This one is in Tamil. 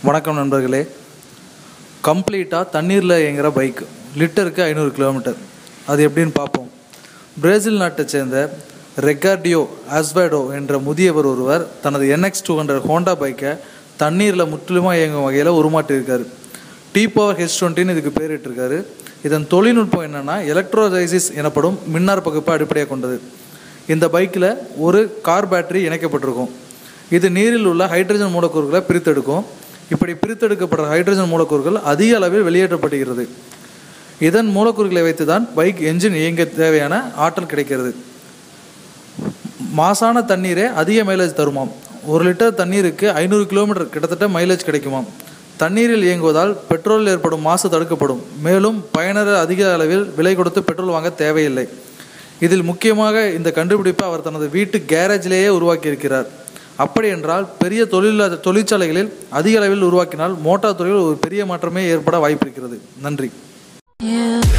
வணக்கம் நண்பர்களே கம்ப்ளீட்டாக தண்ணீரில் இயங்குகிற பைக் லிட்டருக்கு ஐநூறு கிலோமீட்டர் அது எப்படின்னு பார்ப்போம் பிரேசில் நாட்டைச் சேர்ந்த ரெக்கார்டியோ ஆஸ்வேடோ என்ற முதியவர் ஒருவர் தனது என்எக்ஸ் டூ ஹண்ட்ரட் ஹோண்டா பைக்கை தண்ணீரில் முற்றிலுமாக இயங்கும் வகையில் உருமாட்டியிருக்காரு டி பவர் ஹெச் டுவெண்ட்டின்னு இதுக்கு பேரிட்டிருக்காரு இதன் தொழில்நுட்பம் என்னென்னா எலக்ட்ரோலைசிஸ் எனப்படும் மின்னார் பகுப்பை அடிப்படையாக கொண்டது இந்த பைக்கில் ஒரு கார் பேட்டரி இணைக்கப்பட்டிருக்கும் இது நீரில் உள்ள ஹைட்ரஜன் மூலக்கூறுகளை பிரித்தெடுக்கும் இப்படி பிரித்தெடுக்கப்படுற ஹைட்ரஜன் மூலக்கூறுகள் அதிக அளவில் வெளியேற்றப்படுகிறது இதன் மூலக்கூறுகளை வைத்து தான் பைக் என்ஜின் இயங்க தேவையான ஆற்றல் கிடைக்கிறது மாசான தண்ணீரே அதிக மைலேஜ் தருமாம் ஒரு லிட்டர் தண்ணீருக்கு ஐநூறு கிலோமீட்டர் கிட்டத்தட்ட மைலேஜ் கிடைக்குமாம் தண்ணீரில் இயங்குவதால் பெட்ரோலில் ஏற்படும் மாசு தடுக்கப்படும் மேலும் பயனர் அதிக அளவில் விலை கொடுத்து பெட்ரோல் வாங்க தேவையில்லை இதில் முக்கியமாக இந்த கண்டுபிடிப்பை அவர் தனது வீட்டு கேரேஜிலேயே உருவாக்கியிருக்கிறார் அப்படி என்றால் பெரிய தொழில் தொழிற்சாலைகளில் அதிக அளவில் உருவாக்கினால் மோட்டார் துறையில் ஒரு பெரிய மாற்றமே ஏற்பட வாய்ப்பிருக்கிறது நன்றி Yeah.